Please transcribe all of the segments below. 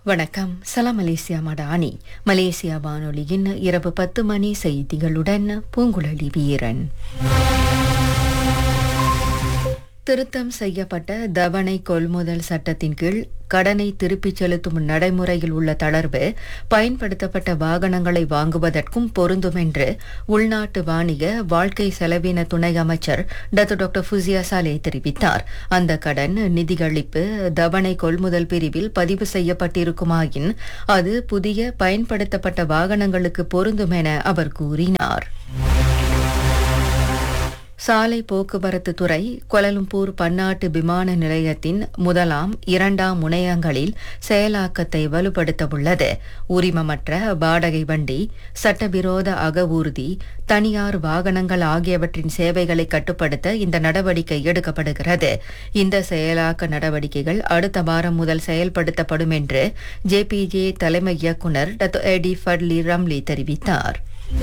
வணக்கம் சலாம் Malaysia Madani Malaysia வானொலியின் இரவு பத்து மணி செய்திகளுடன் பூங்குழலி வீரன் திருத்தம் செய்யப்பட்ட தவணை கொள்முதல் சட்டத்தின் கீழ் கடனை திருப்பிச் செலுத்தும் நடைமுறையில் உள்ள தளர்வு பயன்படுத்தப்பட்ட வாகனங்களை வாங்குவதற்கும் பொருந்தும் என்று உள்நாட்டு வாணிக வாழ்க்கை செலவின துணை அமைச்சர் டத்து டாக்டர் ஃபுசியா சாலே தெரிவித்தார் அந்த கடன் நிதிகளிப்பு தவணை கொள்முதல் பிரிவில் பதிவு செய்யப்பட்டிருக்குமாயின் அது புதிய பயன்படுத்தப்பட்ட வாகனங்களுக்கு பொருந்தும் என அவர் கூறினார் சாலை போக்குவரத்து துறை கொலலும்பூர் பன்னாட்டு விமான நிலையத்தின் முதலாம் இரண்டாம் முனையங்களில் செயலாக்கத்தை வலுப்படுத்தவுள்ளது உரிமமற்ற வாடகை வண்டி சட்டவிரோத அகவூர்தி தனியார் வாகனங்கள் ஆகியவற்றின் சேவைகளை கட்டுப்படுத்த இந்த நடவடிக்கை எடுக்கப்படுகிறது இந்த செயலாக்க நடவடிக்கைகள் அடுத்த வாரம் முதல் செயல்படுத்தப்படும் என்று ஜேபிஜே தலைமை இயக்குநர் டத்து எடி ஃபட்லி ரம்லி தெரிவித்தார்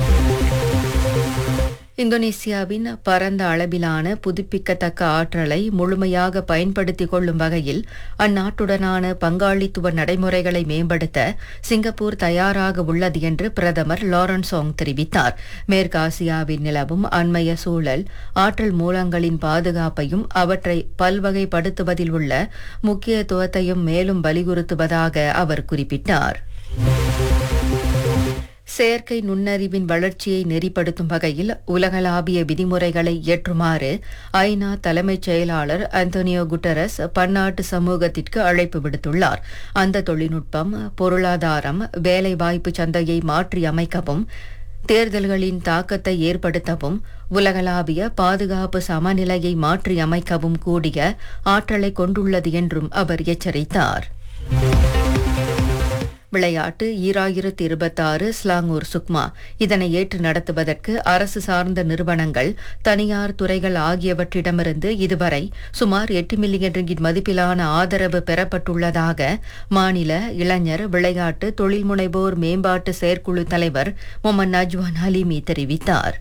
இந்தோனேசியாவின் பரந்த அளவிலான புதுப்பிக்கத்தக்க ஆற்றலை முழுமையாக பயன்படுத்திக் கொள்ளும் வகையில் அந்நாட்டுடனான பங்காளித்துவ நடைமுறைகளை மேம்படுத்த சிங்கப்பூர் தயாராக உள்ளது என்று பிரதமர் லாரன்சோங் தெரிவித்தார் மேற்காசியாவில் நிலவும் அண்மைய சூழல் ஆற்றல் மூலங்களின் பாதுகாப்பையும் அவற்றை பல்வகைப்படுத்துவதில் உள்ள முக்கியத்துவத்தையும் மேலும் வலியுறுத்துவதாக அவர் குறிப்பிட்டார் செயற்கை நுண்ணறிவின் வளர்ச்சியை நெறிப்படுத்தும் வகையில் உலகளாவிய விதிமுறைகளை இயற்றுமாறு ஐநா தலைமைச் செயலாளர் அந்தோனியோ குட்டரஸ் பன்னாட்டு சமூகத்திற்கு அழைப்பு விடுத்துள்ளார் அந்த தொழில்நுட்பம் பொருளாதாரம் வேலைவாய்ப்பு சந்தையை மாற்றி அமைக்கவும் தேர்தல்களின் தாக்கத்தை ஏற்படுத்தவும் உலகளாவிய பாதுகாப்பு சமநிலையை மாற்றி அமைக்கவும் கூடிய ஆற்றலை கொண்டுள்ளது என்றும் அவர் எச்சரித்தார் விளையாட்டு ஈராயிரத்தி இருபத்தாறு ஸ்லாங்கூர் சுக்மா இதனை ஏற்று நடத்துவதற்கு அரசு சார்ந்த நிறுவனங்கள் தனியார் துறைகள் ஆகியவற்றிடமிருந்து இதுவரை சுமார் எட்டு மில்லியன் ரிங்கிட் மதிப்பிலான ஆதரவு பெறப்பட்டுள்ளதாக மாநில இளைஞர் விளையாட்டு தொழில் முனைவோர் மேம்பாட்டு செயற்குழு தலைவர் முகமது நஜ்வான் ஹலீமி தெரிவித்தார்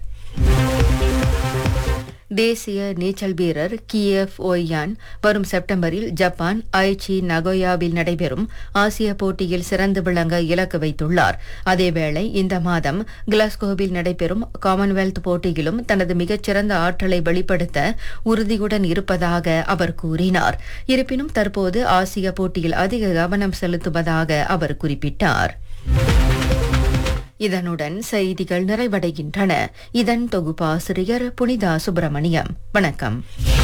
தேசிய நீச்சல் வீரர் கிஎஃப் ஒய்யான் வரும் செப்டம்பரில் ஜப்பான் ஐச்சி நகோயாவில் நடைபெறும் ஆசிய போட்டியில் சிறந்து விளங்க இலக்கு வைத்துள்ளார் அதேவேளை இந்த மாதம் கிளாஸ்கோவில் நடைபெறும் காமன்வெல்த் போட்டியிலும் தனது மிகச்சிறந்த ஆற்றலை வெளிப்படுத்த உறுதியுடன் இருப்பதாக அவர் கூறினார் இருப்பினும் தற்போது ஆசிய போட்டியில் அதிக கவனம் செலுத்துவதாக அவர் குறிப்பிட்டார் இதனுடன் செய்திகள் நிறைவடைகின்றன இதன் தொகுப்பாசிரியர் புனிதா சுப்பிரமணியம் வணக்கம்